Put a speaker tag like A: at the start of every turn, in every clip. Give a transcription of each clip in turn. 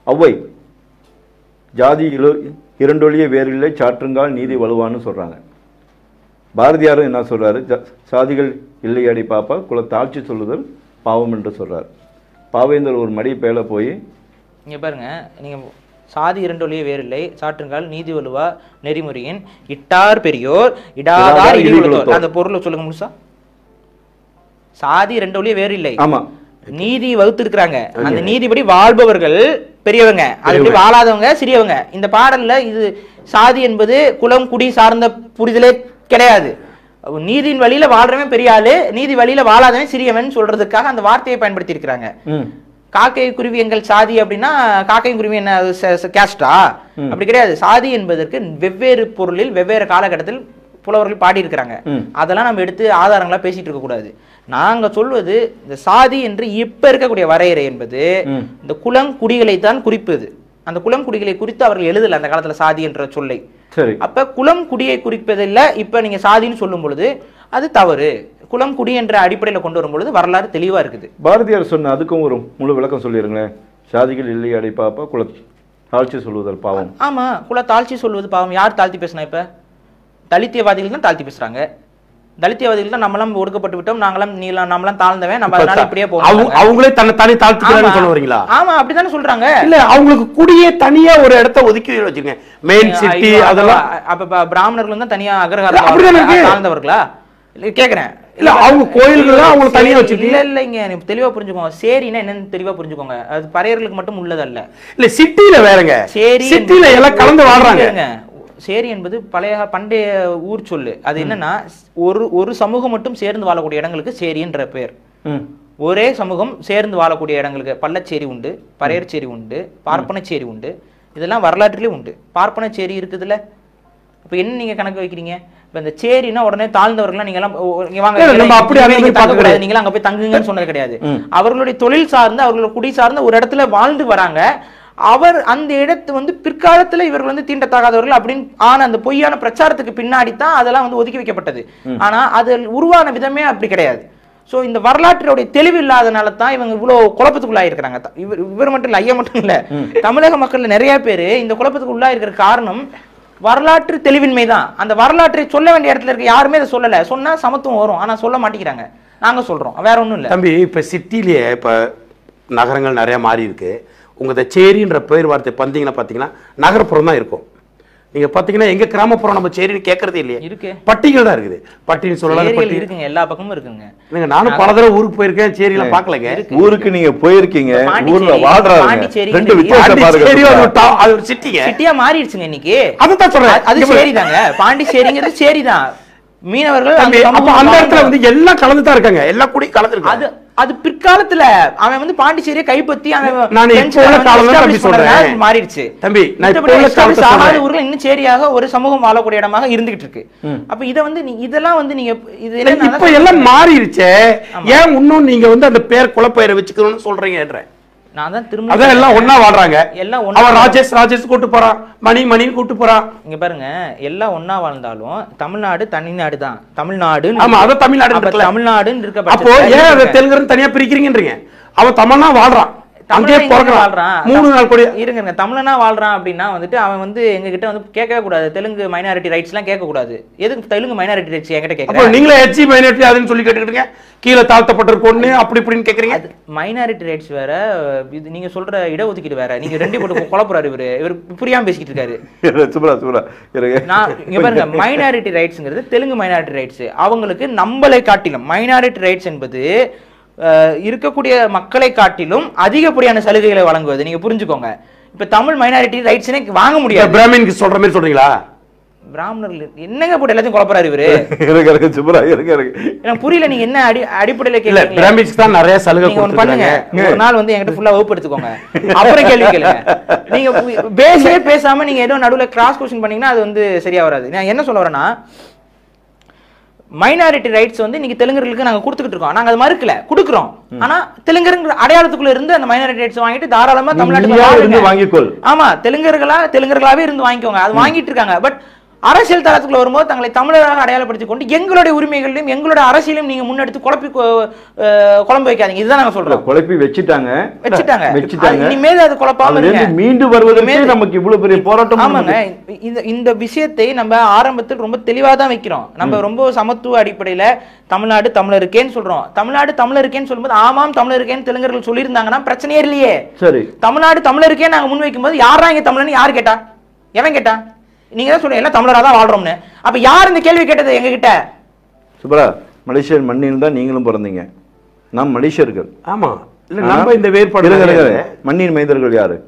A: ஔவை ஜாதி இலோ இரண்டொழிய வேறில்லை சாற்றுங்கால் நீதி வலுவான்னு சொல்றாங்க பாரதியாரும் என்ன சொல்றாரு ஜ- சாதிகள் இல்லையடி பாப்பா குல தாழ்ச்சி சொல்லுதல் பாவம் என்று சொல்றார் பாவேந்தர் ஒரு மடி பேல போய்
B: இங்க பாருங்க நீங்க சாதி இரண்டொழிய வேறில்லை சாற்றுங்கால் நீதி வலுவா நெறிமுறையின் இட்டார் பெரியோர் இடாதார்
A: இடாதார்
B: இடி
A: இடி
B: உலத்தோர்
A: உலத்தோர்.
B: அந்த பொருளை சொல்லுங்க முழுசா சாதி இரண்டொழிய வேறில்லை
A: ஆமா
B: நீதி வகுத்திருக்கிறாங்க அந்த நீதிபடி வாழ்பவர்கள் பெரியவங்க அதுபடி வாழாதவங்க சிறியவங்க இந்த பாடல்ல இது சாதி என்பது குலம் குடி சார்ந்த புரிதலே கிடையாது நீதியின் வழியில வாழ்றவன் பெரிய ஆளு நீதி வழியில வாழாதவன் சிறியவன் சொல்றதுக்காக அந்த வார்த்தையை பயன்படுத்தி இருக்கிறாங்க
A: ம்
B: காக்கை குருவி எங்கள் சாதி அப்படின்னா காக்கை குருவி என்ன கேஸ்டா அப்படி கிடையாது சாதி என்பதற்கு வெவ்வேறு பொருளில் வெவ்வேறு காலகட்டத்தில் புலவர்கள் பாடியிருக்கிறாங்க
A: ம்.
B: அதெல்லாம் நம்ம எடுத்து ஆதாரங்களா பேசிட்டு இருக்க கூடாது நாங்க சொல்வது இந்த சாதி என்று இப்ப இருக்கக்கூடிய வரையறை என்பது
A: ம்.
B: இந்த குலம் குடிகளை தான் குறிப்பது அந்த குலம் குடிகளை குறித்து அவர்கள் எழுதல அந்த காலத்துல சாதி என்ற சொல்லை
A: சரி
B: அப்ப குலம் குடியை குறிப்பதில்ல இப்ப நீங்க சாதின்னு சொல்லும் பொழுது அது தவறு குலம் குடி என்ற அடிப்படையில கொண்டு வரும் பொழுது வரலாறு தெளிவா இருக்குது
A: பாரதியார் சொன்ன அதுக்கும் ஒரு முழு விளக்கம் சொல்லிடுங்களேன் சாதிகள் இல்லையடி பாப்பா குல தாழ்ச்சி சொல்லுதல் பாவம்
B: ஆமா குல தாழ்ச்சி சொல்வது பாவம் யார் தாழ்த்தி பேசினா இப்ப தலித்தியவாதிகள் தான் தாழ்த்தி பேசுறாங்க தலித்தியவாதிகள் தான் நம்மளாம் ஒடுக்கப்பட்டு விட்டோம் நாங்களாம் நீலாம் நம்மளாம் தாழ்ந்தவன் நம்ம அதனால இப்படியே
C: அவங்க
B: போவோம்
C: அவங்களே தன்னை தானே தாழ்த்துக்கிறான்னு சொல்ல வரீங்களா
B: ஆமா அப்படித்தானே சொல்றாங்க
C: இல்ல அவங்களுக்கு குடியே தனியா ஒரு இடத்த ஒதுக்கி வச்சிருங்க மெயின் சிட்டி
B: ஐயோ,
C: அதெல்லாம்
B: அப்ப ப- பிராமணர்கள் தான் தனியா
C: இல்ல,
B: அக்ரஹாரம்
C: அப்படிதானே இருக்கு.
B: தாழ்ந்தவர்களா இல்ல கேக்குறேன்
C: இல்ல அவங்க கோயில்கள் தான் அவங்களை தனியா
B: சரி,
C: வச்சிருக்கீங்க
B: இல்ல இல்லைங்க நீங்க தெளிவா புரிஞ்சுக்கோங்க சேரின்னா என்னன்னு தெளிவா புரிஞ்சுக்கோங்க அது பறையர்களுக்கு மட்டும் உள்ளதல்ல
C: இல்ல சிட்டில வேறங்க
B: சேரி
C: சிட்டில
B: என்பது-
C: எல்லாம் கலந்து வாழ்றாங்க
B: இருங்க. சேரி என்பது பழைய பண்டைய ஊர் சொல்லு அது என்னன்னா ஒரு ஒரு சமூகம் மட்டும் சேர்ந்து வாழக்கூடிய இடங்களுக்கு சேரின்ற பெயர்
A: ம்
B: ஒரே சமூகம் சேர்ந்து வாழக்கூடிய இடங்களுக்கு பள்ளச்சேரி உண்டு பறையர்ச்சேரி உண்டு பார்ப்பனச்சேரி உண்டு இதெல்லாம் வரலாற்றிலே உண்டு பார்ப்பனச்சேரி இருக்குதுல்ல அப்ப என்ன நீங்க கணக்கு வைக்கிறீங்க இப்ப இந்த சேரினா உடனே தாழ்ந்தவர்கள்லாம் நீங்க எல்லாம் ஓ, ஓ, இங்க வாங்க
C: இல்ல, நம்ம அப்படி
B: இங்க
C: அதை
B: இங்க
C: போய்
B: தங்க
C: பார்க்க
B: கூடாது நீங்க அங்க போய் தங்குங்கன்னு சொன்னது கிடையாது அவர்களுடைய தொழில் சார்ந்து அவர்களுடைய குடி சார்ந்த ஒரு இடத்துல வாழ்ந்து வராங்க அவர் அந்த இடத்து வந்து பிற்காலத்துல இவர்கள் வந்து தீண்டத்தகாதவர்கள் அப்படின்னு ஆன அந்த பொய்யான பிரச்சாரத்துக்கு பின்னாடி தான் அதெல்லாம் வந்து ஒதுக்கி வைக்கப்பட்டது ஆனா அது உருவான விதமே அப்படி கிடையாது சோ இந்த வரலாற்றுடைய தெளிவு இல்லாதனால தான் இவங்க இவ்வளவு குழப்பத்துக்குள்ளாயிருக்கிறாங்க த- இவர் இவர் மட்டும் இல்ல ஐயா மட்டும் இல்ல தமிழக மக்கள் நிறைய பேர் இந்த குழப்பத்துக்கு உள்ளாயிருக்கிற காரணம் வரலாற்று தெளிவின்மை தான் அந்த வரலாற்றை சொல்ல வேண்டிய இடத்துல இருக்க யாருமே அதை சொல்லல சொன்னா சமத்துவம் வரும் ஆனா சொல்ல மாட்டேங்கிறாங்க நாங்க சொல்றோம் வேற ஒண்ணும் இல்ல
C: தம்பி இப்ப சிட்டிலேயே இப்ப நகரங்கள் நிறைய மாறி இருக்கு உங்க இந்த சேரின்ற பேர் வார்த்தை பந்தீங்கன்னா பாத்தீங்கன்னா நகரப்புறம் தான் இருக்கும் நீங்க பாத்தீங்கன்னா எங்க கிராமப்புறம் நம்ம சேரின்னு கேட்கறதே இல்லையே
B: இருக்கு
C: பட்டிகள் தான் இருக்குது பட்டின்னு சொல்லலாம்
B: ஏரிகள்
C: பட்டி
B: இருக்குங்க எல்லா பக்கமும் இருக்குங்க
C: இல்லைங்க, நானும் பல தடவை ஊருக்கு போயிருக்கேன் சேரியெல்லாம் பார்க்கலங்க
A: ஊருக்கு நீங்க போயிருக்கீங்க
B: பாண்டிச்சேரி,
A: ஊர்ல வாழ்றாங்க
B: பாண்டிச்சேரி
A: ரெண்டு
B: இருக்கு.
A: வித்தியாசம்
C: பாண்டிச்சேரி அது ஒரு
A: பாருங்க
C: டா- அது ஒரு சிட்டிங்க
B: சிட்டியா மாறிடுச்சுங்க இன்னைக்கு
C: அதுதான் சொல்றேன்
B: அது- அது
C: இங்க பாரு.
B: சரிதாங்க பாண்டிச்சேரிங்கிறது சரிதான் மீனவர்கள்
C: தம்பி,
B: அந்த
C: அப்ப
B: சமூகம்
C: அந்த இடத்துல
B: வாழ்ந்த-
C: வந்து எல்லாம் கலந்து தான் இருக்காங்க எல்லாம் கூடி கலந்து
B: அது அது பிற்காலத்துல அவன் வந்து பாண்டிச்சேரியை கைப்பற்றி அவன்
C: நான்
B: French
C: இப்போ உள்ள
B: வந்து
C: காலம் தான்
B: establish
C: தம்பி சொல்றேன்.
B: பண்ணதுனால அது மாறிடுச்சு
C: தம்பி, நான் இப்போ
B: மத்தபடி
C: உள்ள
B: establish
C: காலத்தை
B: ஆகாத
C: சொல்றேன்.
B: ஊர்கள் இன்னும் சேரியாக ஒரு சமூகம் வாழக்கூடிய இடமாக இருந்துகிட்டு இருக்கு அப்ப இத வந்து நீ இதெல்லாம் வந்து நீங்க இது
C: இல்ல,
B: என்னன்னா-
C: இப்ப எல்லாம் மாறிடுச்சே ஏன் இன்னும் நீங்க வந்து அந்த பேர் குலப்பெயரை வச்சுக்கணும்னு சொல்றீங்கன்ற
B: நான் தான் திரும்ப
C: அதான் எல்லாம் ஒண்ணா வாழ்றாங்க
B: எல்லாம் ஒண்ணா
C: அவன் ராஜேஷ் ராஜேஷ் கூட்டு போறான் மணி மணின்னு கூட்டு போறான்
B: இங்க பாருங்க எல்லாம் ஒண்ணா வாழ்ந்தாலும் தமிழ்நாடு தனிநாடு தான் தமிழ்நாடு
C: ஆமா, அது தமிழ்நாடுன்னு இருக்குல்ல.
B: தமிழ்நாடுன்னு இருக்க
C: அப்போ
B: பட்சத்துல
C: ஏன் அதை
B: இருக்க-
C: தெலுங்குன்னு தனியா பிரிக்கிறீங்கன்றீங்க அவன் தமிழ்னா வாழ்றான் அங்கேயே
B: தமிழனா இங்க
C: பிறக்கிறான்
B: வாழ்றான்.
C: மூணு நாள் கூட
B: இருங்க இருங்க. தமிழனா வாழ்றான் அப்படின்னா வந்துட்டு அவன் வந்து எங்க கிட்ட வந்து கேட்கவே கூடாது தெலுங்கு மைனாரிட்டி ரைட்ஸ் எல்லாம் கேட்க கூடாது எதுக்கு தெலுங்கு மைனாரிட்டி ரைட்ஸ் என்கிட்ட
C: அப்போ
B: கேட்கறேன்
C: நீங்களே ஹெச்சி மைனாரிட்டி அதுன்னு சொல்லி கேட்டுக்கிட்டீங்க கீழே தாழ்த்தப்பட்ட பொண்ணு அப்படி இப்படின்னு கேக்குறீங்க
B: அது மைனாரிட்டி ரைட்ஸ் வேற இது நீங்க சொல்ற இடஒதுக்கீடு வேற நீங்க ரெண்டு போட்டு குழப்புறாரு இவரு இவர் புரியாம பேசிக்கிட்டு இருக்காரு
A: சுப்ரா சுப்ரா இருங்க
B: நான் இங்க பாருங்க மைனாரிட்டி ரைட்ஸ்ங்கிறது தெலுங்கு மைனாரிட்டி ரைட்ஸ் அவங்களுக்கு நம்மளை காட்டிலும் மைனாரிட்டி ரைட்ஸ் என்பது அஹ், இருக்கக்கூடிய மக்களை காட்டிலும் அதிகப்படியான சலுகைகளை வழங்குவது நீங்க புரிஞ்சுக்கோங்க இப்ப தமிழ் மைனாரிட்டி ரைட்ஸ்னே வாங்க முடியாது
C: பிராமின்க்கு சொல்ற மாதிரி சொல்றீங்களா
B: பிராமணர்கள் என்னங்க போட்டு எல்லாத்தையும் குழப்பறாரு இவரு
A: இருங்க இருங்க சுப்ரா இருங்க இருங்க
B: எனக்கு புரியல நீங்க என்ன அடி அடிப்படையில
C: இல்ல
B: கேக்குறீங்க
C: பிராமின்ஸ்க்கு தான் நிறைய சலுகை
B: நீங்க ஒண்ணு பண்ணுங்க
C: கொடுத்துருக்காங்க
B: ஒரு நாள் வந்து என்கிட்ட ஃபுல்லா வகுப்பு எடுத்துக்கோங்க அப்புறம் கேள்வி கேளுங்க நீங்க பேசவே பேசாம நீங்க ஏதோ நடுவுல கிராஸ் கொஸ்டின் பண்ணீங்கன்னா அது வந்து சரியா வராது நான் என்ன சொல்ல வரேன்னா மைனாரிட்டி ரைட்ஸ் வந்து இன்னைக்கு தெலுங்கர்களுக்கு நாங்க கொடுத்துக்கிட்டு இருக்கோம் நாங்க அது மறுக்கல கொடுக்குறோம் ஆனா தெலுங்கருங்கிற அடையாளத்துக்குள்ள இருந்து அந்த மைனாரிட்டி ரைட்ஸ் வாங்கிட்டு தாராளமா தமிழ்நாட்டுல
A: நீயா இருந்து
B: வாழுங்க.
A: வாங்கிக்கொள்
B: ஆமா தெலுங்கர்களா தெலுங்கர்களாவே இருந்து வாங்கிக்கோங்க அது வாங்கிட்டு இருக்காங்க பட் அரசியல் தளத்துக்குள்ள வரும்போது தங்களை தமிழராக அடையாளப்படுத்திக் கொண்டு எங்களுடைய உரிமைகளையும் எங்களுடைய அரசியலையும் நீங்க முன்னெடுத்து குழப்பி கொ- அஹ், குழம்பு வைக்காதீங்க இதுதான் நாங்க
A: இல்ல,
B: சொல்றோம்
A: குழப்பி வச்சுட்டாங்க
B: வச்சுட்டாங்க
A: வச்சுட்டாங்க
B: அது இனிமேல் அது குழப்பாம
A: அதுல
B: இருங்க
A: இருந்து மீண்டு வருவதற்கே
B: இனிமேல்
A: நமக்கு இவ்வளவு பெரிய போராட்டம்
B: ஆமாங்க இந்த இந்த விஷயத்தை நம்ம ஆரம்பத்தில் ரொம்ப தெளிவா தான் வைக்கிறோம் நம்ம ரொம்ப சமத்துவ அடிப்படையில தமிழ்நாடு தமிழருக்கேன்னு சொல்றோம் தமிழ்நாடு தமிழருக்கேன்னு சொல்லும்போது ஆமாம் தமிழருக்கேன்னு தெலுங்கர்கள் சொல்லியிருந்தாங்கன்னா பிரச்சனையே இல்லையே
A: சரி
B: தமிழ்நாடு தமிழருக்கே நாங்க முன்வைக்கும் போது யாரா இங்க தமிழன்னு யார் கேட்டா எவன் கேட்டா நீங்க தான் சொல்றீங்க எல்லாம் தமிழரா தான் வாழ்றோம்னு அப்ப யார் இந்த கேள்வி கேட்டது எங்க கிட்ட
A: சுப்ரா மலேசியன் மண்ணில் தான் நீங்களும் பிறந்தீங்க நாம் மலேசியர்கள்
C: ஆமா இல்ல
A: ஆனா,
C: நம்ம இந்த வேறுபாடு
A: இருங்க, இருங்க.
C: கிடையாது.
A: மண்ணின் மைந்தர்கள் யாரு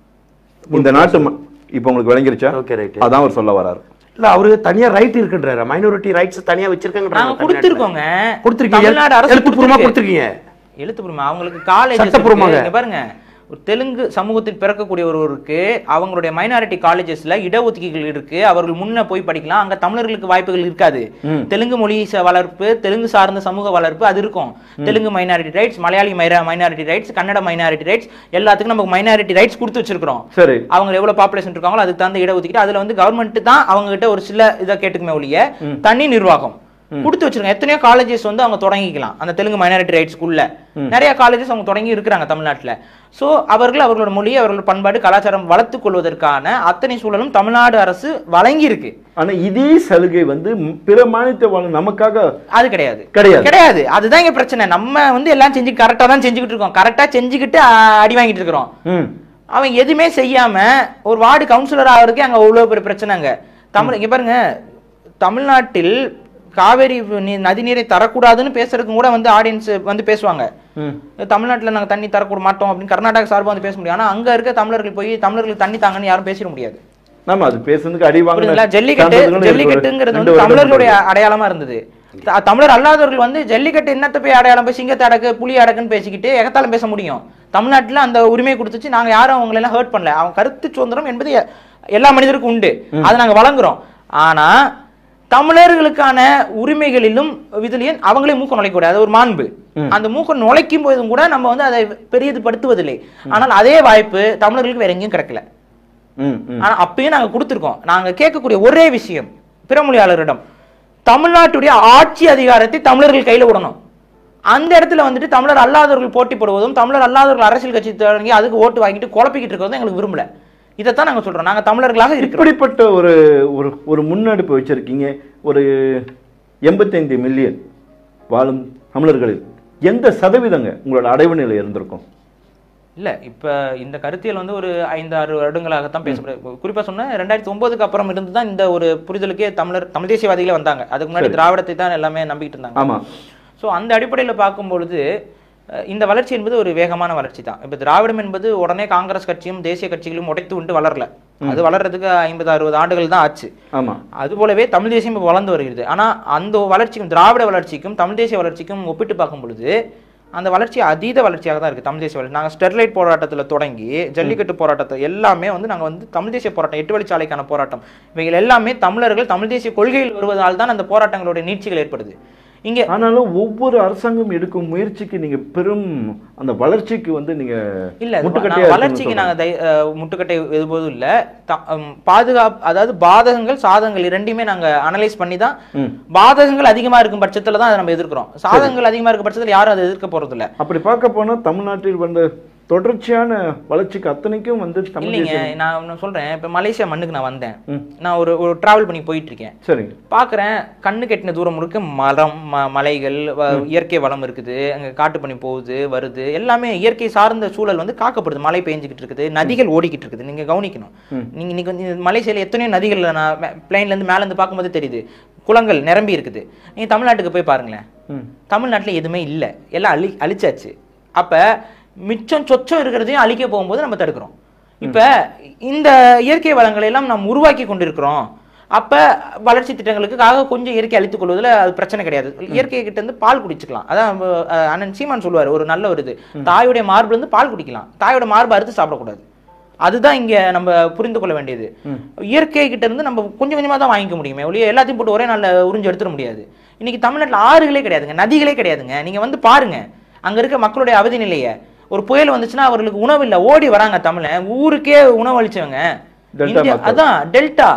A: இந்த நாட்டு ம- இப்ப உங்களுக்கு விளங்கிருச்சா
C: Okay, right.
A: அதான் அவர் சொல்ல வராரு
C: இல்ல அவரு தனியா ரைட் இருக்குன்றாரு மைனாரிட்டி ரைட்ஸ் தனியா வச்சிருக்காங்க
B: நாங்க கொடுத்திருக்கோங்க
C: கொடுத்திருக்கீங்க
B: தமிழ்நாடு அரசு
C: எழுத்துப்பூர்வமா
B: கொடுத்திருக்கு.
C: கொடுத்திருக்கீங்க
B: எழுத்துப்பூர்வமா அவங்களுக்கு காலேஜ்
C: சட்டப்பூர்வமாக.
B: பாருங்க ஒரு தெலுங்கு சமூகத்தில் பிறக்கக்கூடிய ஒருவருக்கு அவங்களுடைய மைனாரிட்டி காலேஜஸ்ல இடஒதுக்கீடுகள் இருக்கு அவர்கள் முன்ன போய் படிக்கலாம் அங்க தமிழர்களுக்கு வாய்ப்புகள் இருக்காது தெலுங்கு மொழி ச- வளர்ப்பு தெலுங்கு சார்ந்த சமூக வளர்ப்பு அது இருக்கும் Telugu minority rights Malayali minority rights Kannada minority rights எல்லாத்துக்கும் நமக்கு மைனாரிட்டி ரைட்ஸ் கொடுத்து வச்சிருக்கிறோம்
A: சரி
B: அவங்க எவ்வளவு பாப்புலேஷன் இருக்காங்களோ அதுக்கு தகுந்த இடஒதுக்கீடு அதுல வந்து கவர்மெண்ட் தான் அவங்க கிட்ட ஒரு சில இதை கேட்டுக்குமே ஒழிய தனி நிர்வாகம் கொடுத்து வச்சிருக்காங்க எத்தனையோ காலேஜஸ் வந்து அவங்க தொடங்கிக்கலாம் அந்த தெலுங்கு மைனாரிட்டி ரைட்ஸ்க்குள்ள நிறைய காலேஜஸ் அவங்க தொடங்கி இருக்கிறாங்க தமிழ்நாட்டுல சோ அவர்கள் அவர்களோட மொழி அவர்களோட பண்பாடு கலாச்சாரம் வளர்த்துக் கொள்வதற்கான அத்தனை சூழலும் தமிழ்நாடு அரசு வழங்கி இருக்கு
A: ஆனா இதே சலுகை வந்து ம், பிற மாநிலத்தை வாழ நமக்காக
B: அது கிடையாது
A: கிடையாது
B: கிடையாது அதுதான் இங்க பிரச்சனை நம்ம வந்து எல்லாம் செஞ்சு கரெக்டா தான் செஞ்சுக்கிட்டு இருக்கோம் கரெக்டா செஞ்சுக்கிட்டு அஹ், அடி வாங்கிட்டு இருக்கிறோம்
A: ம்
B: அவன் எதுவுமே செய்யாம ஒரு வார்டு கவுன்சிலர் ஆகிறதுக்கே அங்க அவ்வளவு பெரிய பிரச்சனைங்க தமிழ் இங்க பாருங்க தமிழ்நாட்டில் காவேரி நீ- நதிநீரை தரக்கூடாதுன்னு பேசுறதுக்கு கூட வந்து ஆடியன்ஸ் வந்து பேசுவாங்க
A: ம்
B: தமிழ்நாட்டுல நாங்க தண்ணி தரக்கூட மாட்டோம் அப்படின்னு கர்நாடகா சார்பா வந்து பேச முடியும் ஆனா அங்க இருக்க தமிழர்கள் போய் தமிழர்களுக்கு தண்ணி தாங்கன்னு யாரும் பேசிட முடியாது
A: நாம அது பேசுறதுக்கு அடி
B: புரியுதுங்களா
A: வாங்கின
B: ஜல்லிக்கட்டு
A: சான்றிதழ்கள்
B: ஜல்லிக்கட்டுங்கிறது
A: ரெண்டு
B: வந்து
A: வருடம்
B: தமிழர்களுடைய அடையாளமா இருந்தது த- தமிழர் அல்லாதவர்கள் வந்து ஜல்லிக்கட்டு என்னத்த போய் அடையாளம் போய் சிங்கத்தை அடக்கு புலி அடக்குன்னு பேசிக்கிட்டு எகத்தாலும் பேச முடியும் தமிழ்நாட்டுல அந்த உரிமையை கொடுத்துச்சு நாங்க யாரும் அவங்களை எல்லாம் ஹர்ட் பண்ணல அவங்க கருத்து சுதந்திரம் என்பது எ- எல்லா மனிதருக்கும் உண்டு அதை நாங்க வழங்குறோம் ஆனா தமிழர்களுக்கான உரிமைகளிலும் இதுலயும் அவங்களே மூக்க நுழைக்கூடாது அது ஒரு மாண்பு அந்த மூக்க நுழைக்கும் போதும் கூட நம்ம வந்து அதை பெரியதுபடுத்துவதில்லை ஆனால் அதே வாய்ப்பு தமிழர்களுக்கு வேற எங்கேயும் கிடைக்கல
A: ம் ம்
B: ஆனா அப்பயும் நாங்க கொடுத்திருக்கோம் நாங்க கேட்கக்கூடிய ஒரே விஷயம் பிறமொழியாளரிடம் தமிழ்நாட்டுடைய ஆட்சி அதிகாரத்தை தமிழர்கள் கையில விடணும் அந்த இடத்துல வந்துட்டு தமிழர் அல்லாதவர்கள் போட்டி போடுவதும் தமிழர் அல்லாதவர்கள் அரசியல் கட்சி தொடங்கி அதுக்கு ஓட்டு வாங்கிட்டு குழப்பிக்கிட்டு இருக்கிறதும் எங்களுக்கு விரும்பல இதைத்தான் நாங்க சொல்றோம் நாங்க தமிழர்களாக இருக்கிறோம்
A: இப்படிப்பட்ட ஒரு ஒரு ஒரு முன்னெடுப்பு வச்சிருக்கீங்க ஒரு எண்பத்தைந்து மில்லியன் வாழும் தமிழர்களில் எந்த சதவீதங்க உங்களோட அடைவு நிலை இருந்திருக்கும்
B: இல்ல இப்ப இந்த கருத்தியல் வந்து ஒரு ஐந்து ஆறு வருடங்களாகத்தான் பேசப்படுது குறிப்பா சொன்னா ரெண்டாயிரத்தி ஒன்பதுக்கு அப்புறம் இருந்து தான் இந்த ஒரு புரிதலுக்கே தமிழர் தமிழ் தேசியவாதிகளே வந்தாங்க அதுக்கு முன்னாடி திராவிடத்தை தான் எல்லாமே நம்பிக்கிட்டு இருந்தாங்க
A: ஆமா
B: ஸோ அந்த அடிப்படையில் பார்க்கும்பொழுது அஹ், இந்த வளர்ச்சி என்பது ஒரு வேகமான வளர்ச்சி தான் இப்போ திராவிடம் என்பது உடனே காங்கிரஸ் கட்சியும் தேசிய கட்சிகளும் உடைத்து விட்டு வளரல அது வளர்றதுக்கு ஐம்பது அறுபது ஆண்டுகள் தான் ஆச்சு
A: ஆமா
B: அது போலவே தமிழ் தேசியம் இப்போ வளர்ந்து வருகிறது ஆனா அந்த வளர்ச்சிக்கும் திராவிட வளர்ச்சிக்கும் தமிழ் தேசிய வளர்ச்சிக்கும் ஒப்பிட்டு பார்க்கும் பொழுது அந்த வளர்ச்சி அதீத வளர்ச்சியாக தான் இருக்கு தமிழ் தேசிய வளர்ச்சி நாங்கள் ஸ்டெர்லைட் போராட்டத்துல தொடங்கி ஜல்லிக்கட்டு போராட்டத்தை எல்லாமே வந்து நாங்க வந்து தமிழ் தேசிய போராட்டம் எட்டு வழிச்சாலைக்கான போராட்டம் இவைகள் எல்லாமே தமிழர்கள் தமிழ் தேசிய கொள்கையில் வருவதால் தான் அந்த போராட்டங்களுடைய நீட்சிகள் ஏற்படுது இங்க
A: ஆனாலும் ஒவ்வொரு அரசாங்கம் எடுக்கும் முயற்சிக்கு நீங்க பெரும் அந்த வளர்ச்சிக்கு வந்து நீங்க
B: இல்ல அது
A: முட்டுக்கட்டையா
B: நான் வளர்ச்சிக்கு நாங்க தை- அஹ், முட்டுக்கட்டை எதுபோதும் இல்ல த- ஹம், பாதுகாப்பு அதாவது பாதகங்கள் சாதகங்கள் இரண்டையுமே நாங்க அனலைஸ் பண்ணி தான்
A: ம்.
B: பாதகங்கள் அதிகமா இருக்கும் பட்சத்துல தான் அதை நம்ம எதிர்க்கிறோம் சாதகங்கள் அதிகமா இருக்க பட்சத்துல யாரும் அதை எதிர்க்க போறது இல்ல
A: அப்படி பார்க்க போனா தமிழ்நாட்டில் வந்த தொடர்ச்சியான வளர்ச்சிக்கு அத்தனைக்கும் வந்து தமிழ்
B: இல்லைங்க
A: தேசியம்
B: நான் ஒண்ணு சொல்றேன் இப்ப மலேசியா மண்ணுக்கு நான் வந்தேன்
A: ம்.
B: நான் ஒரு ஒரு டிராவல் பண்ணி போயிட்டு இருக்கேன்
A: சரிங்க
B: பார்க்குறேன் கண்ணு கெட்டின தூரம் முழுக்க மரம் ம மலைகள் வ- இயற்கை வளம் இருக்குது அங்கே காட்டுப்பனி போகுது வருது எல்லாமே இயற்கை சார்ந்த சூழல் வந்து காக்கப்படுது மழை பெஞ்சிக்கிட்டு இருக்குது நதிகள் ஓடிக்கிட்டு இருக்குது நீங்கள் கவனிக்கணும் நீங்கள் இன்னைக்கு வந்து மலேசியால எத்தனையோ நதிகள் நான் பிளைன்லேருந்து மேலேருந்து பார்க்கும்போது தெரியுது குளங்கள் நிரம்பி இருக்குது நீங்கள் தமிழ்நாட்டுக்கு போய் பாருங்களேன்
A: ம்
B: தமிழ்நாட்டில் எதுவுமே இல்லை எல்லாம் அழி அழிச்சாச்சு அப்போ மிச்சம் சொச்சம் இருக்கிறதையும் அழிக்க போகும்போது நம்ம தடுக்கிறோம் இப்போ இந்த இயற்கை வளங்களை எல்லாம் நாம் உருவாக்கி கொண்டிருக்கிறோம் அப்ப வளர்ச்சி திட்டங்களுக்காக கொஞ்சம் இயற்கை அழித்துக் கொள்வதில் அது பிரச்சனை கிடையாது இயற்கை கிட்ட இருந்து பால் குடிச்சுக்கலாம் அதான் அஹ், அண்ணன் சீமான் சொல்லுவார் ஒரு நல்ல ஒரு இது தாயுடைய மார்புல இருந்து பால் குடிக்கலாம் தாயோட மார்பு அறுத்து சாப்பிடக்கூடாது அதுதான் இங்க நம்ம புரிந்து கொள்ள வேண்டியது இயற்கை கிட்ட இருந்து நம்ம கொஞ்சம் கொஞ்சமா தான் வாங்கிக்க முடியுமே ஒழிய எல்லாத்தையும் போட்டு ஒரே நாள்ல உறிஞ்சு எடுத்துட முடியாது இன்னைக்கு தமிழ்நாட்டுல ஆறுகளே கிடையாதுங்க நதிகளே கிடையாதுங்க நீங்க வந்து பாருங்க அங்க இருக்க மக்களுடைய அவதி நிலையை ஒரு புயல் வந்துச்சுன்னா அவர்களுக்கு உணவு இல்ல ஓடி வராங்க தமிழன் ஊருக்கே உணவு அளிச்சவங்க
A: டெல்டா
B: இந்தியா-
A: மக்கள்.
B: அதான் டெல்டா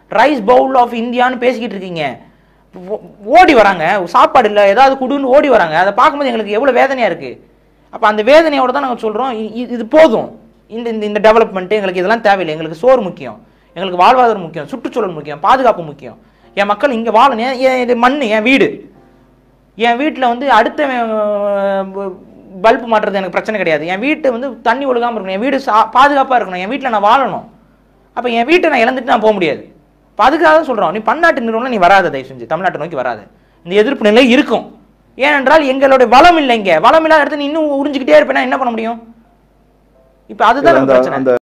B: ரைஸ் பவுல் ஆஃப் இந்தியான்னு பேசிக்கிட்டு இருக்கீங்க ஓ- ஓடி வராங்க சாப்பாடு இல்லை ஏதாவது குடுன்னு ஓடி வராங்க அதை பார்க்கும்போது எங்களுக்கு எவ்வளோ வேதனையாக இருக்குது அப்போ அந்த வேதனையோட தான் நாங்கள் சொல்கிறோம் இது போதும் இந்த இந்த இந்த டெவலப்மெண்ட்டு எங்களுக்கு இதெல்லாம் தேவையில்லை எங்களுக்கு சோறு முக்கியம் எங்களுக்கு வாழ்வாதாரம் முக்கியம் சுற்றுச்சூழல் முக்கியம் பாதுகாப்பு முக்கியம் என் மக்கள் இங்கே வாழணும் என் என் இது மண் என் வீடு என் வீட்டில் வந்து அடுத்த பல்ப் மாட்டுறது எனக்கு பிரச்சனை கிடையாது என் வீட்டை வந்து தண்ணி ஒழுகாமல் இருக்கணும் என் வீடு சா பாதுகாப்பாக இருக்கணும் என் வீட்டில் நான் வாழணும் அப்போ என் வீட்டை நான் இழந்துட்டு நான் போக முடியாது இப்போ அதுக்காக தான் சொல்கிறோம் நீ பன்னாட்டு நிறுவனம் நீ வராத தயவு செஞ்சு தமிழ்நாட்டை நோக்கி வராது இந்த எதிர்ப்பு நிலை இருக்கும் ஏனென்றால் எங்களுடைய வளம் இல்லைங்க வளம் இல்லாத இடத்துல நீ இன்னும் உறிஞ்சிக்கிட்டே இருப்பேன்னா என்ன பண்ண முடியும் இப்போ அதுதான்
A: அந்த
B: நம்ம பிரச்சனை
A: அந்த